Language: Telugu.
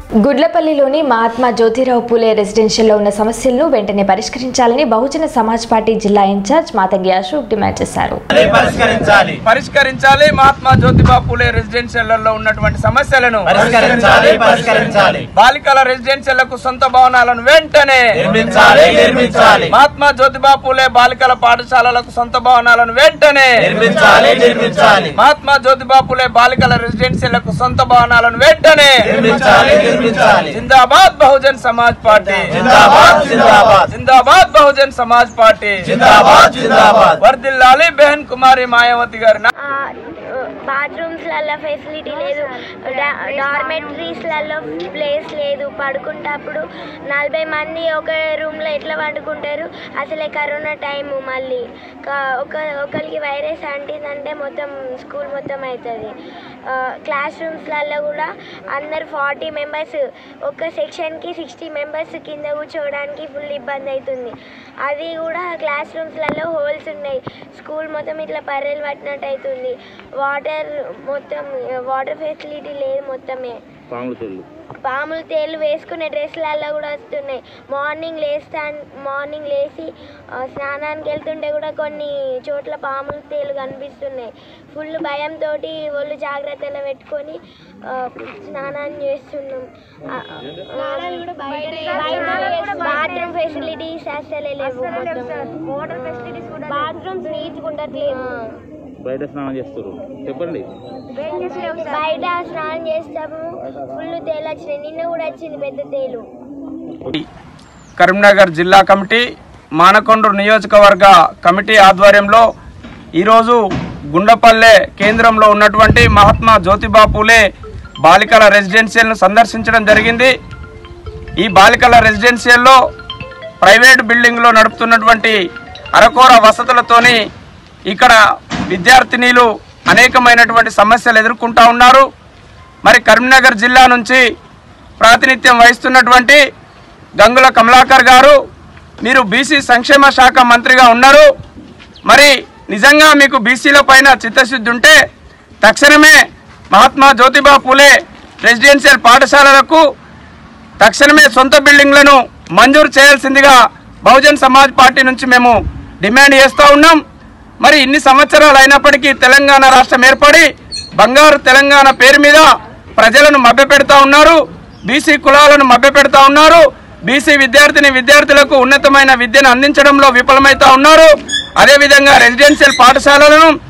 గుడ్లపల్లిలోని మహాత్మా జ్యోతిరావు పూలే రెసిడెన్షియల్లో ఉన్న సమస్యలను వెంటనే పరిష్కరించాలని బహుజన సమాజ్ పార్టీ జిల్లా ఇన్ఛార్జ్ మాతంగి అశోక్ డిమాండ్ చేశారు పరిష్కరించాలి పరిష్కరించాలి మహాత్మా జ్యోతిబా పూలే రెసిడెన్షియల్లో ఉన్నటువంటి సమస్యలను పరిష్కరించాలి పరిష్కరించాలి బాలికల రెసిడెన్షియల్లకు సొంత భవనాలను వెంటనే నిర్మించాలి నిర్మించాలి మహాత్మా జ్యోతిబా పూలే బాలికల పాఠశాలలకు సొంత భవనాలను వెంటనే నిర్మించాలి నిర్మించాలి మహాత్మా జ్యోతిబా పూలే బాలికల రెసిడెన్షియల్లకు సొంత భవనాలను వెంటనే నిర్మించాలి నిర్మించాలి జిందాబాద్ బహుజన్ సమాజ్ పార్టీ జిందాబాద్ జిందాబాద్ జిందాబాద్ బహుజన్ సమాజ్ పార్టీ జిందాబాద్ జిందాబాద్ వర్దిల్లాలి బెహన్ కుమారి మాయావతి గారి నా- బాత్రూమ్స్లలో ఫెసిలిటీ లేదు డార్మెటరీస్లలో ప్లేస్ లేదు పడుకుంటప్పుడు నలభై మంది ఒక రూమ్లో ఎట్లా పండుకుంటారు అసలే కరోనా టైము మళ్ళీ క- ఒక ఒకరికి వైరస్ అంటిందంటే మొత్తం స్కూల్ మొత్తం అవుతుంది క్లాస్ రూమ్స్లలో కూడా అందరు ఫార్టీ మెంబర్స్ ఒక సెక్షన్కి సిక్స్టీ మెంబర్స్ కింద కూర్చోవడానికి ఫుల్ ఇబ్బంది అవుతుంది అది కూడా క్లాస్ రూమ్స్లలో హోల్స్ ఉన్నాయి స్కూల్ మొత్తం ఇట్లా పర్రెలు పట్టినట్టు అవుతుంది వాటర్ మొత్తం వాటర్ ఫెసిలిటీ లేదు మొత్తమే పాములు తేలు వేసుకునే డ్రెస్సులలో కూడా వస్తున్నాయి మార్నింగ్ లేస్తా మార్నింగ్ లేచి ఆ, స్నానానికి వెళ్తుంటే కూడా కొన్ని చోట్ల పాములు తేలు కనిపిస్తున్నాయి ఫుల్ భయంతో ఒళ్ళు జాగ్రత్తలు పెట్టుకొని ఆ, స్నానం చేస్తున్నాం బాత్రూమ్ ఫెసిలిటీస్ అసలే లేవు వాటర్ ఫెసిలిటీస్ కూడా బాత్రూమ్స్ నీట్గా ఉండట్లేదు బయట స్నానం చేస్తారు చెప్పండి బయట స్నానం చేస్తాము ఫుల్ తేలు వచ్చినాయి నిన్న కూడా వచ్చింది పెద్ద తేలు కరీంనగర్ జిల్లా కమిటీ మానకొండూరు నియోజకవర్గ కమిటీ ఆధ్వర్యంలో ఈరోజు గుండపల్లె కేంద్రంలో ఉన్నటువంటి మహాత్మా జ్యోతిబా పూలే బాలికల రెసిడెన్షియల్ను సందర్శించడం జరిగింది ఈ బాలికల రెసిడెన్షియల్లో ప్రైవేట్ బిల్డింగ్లో నడుపుతున్నటువంటి అరకోర వసతులతోని ఇక్కడ విద్యార్థినీలు అనేకమైనటువంటి సమస్యలు ఎదుర్కొంటా ఉన్నారు మరి కరీంనగర్ జిల్లా నుంచి ప్రాతినిధ్యం వహిస్తున్నటువంటి గంగుల కమలాకర్ గారు మీరు బీసీ సంక్షేమ శాఖ మంత్రిగా ఉన్నారు మరి నిజంగా మీకు బీసీల పైన చిత్తశుద్ధి ఉంటే తక్షణమే మహాత్మా జ్యోతిబా పూలే రెసిడెన్షియల్ పాఠశాలలకు తక్షణమే సొంత బిల్డింగ్లను మంజూరు చేయాల్సిందిగా బహుజన్ సమాజ్ పార్టీ నుంచి మేము డిమాండ్ చేస్తూ ఉన్నాం మరి ఇన్ని సంవత్సరాలు అయినప్పటికీ తెలంగాణ రాష్ట్రం ఏర్పడి బంగారు తెలంగాణ పేరు మీద ప్రజలను మభ్యపెడతా ఉన్నారు బీసీ కులాలను మభ్యపెడతా ఉన్నారు బీసీ విద్యార్థిని విద్యార్థులకు ఉన్నతమైన విద్యను అందించడంలో విఫలమవుతా ఉన్నారు అదేవిధంగా రెసిడెన్షియల్ పాఠశాలలను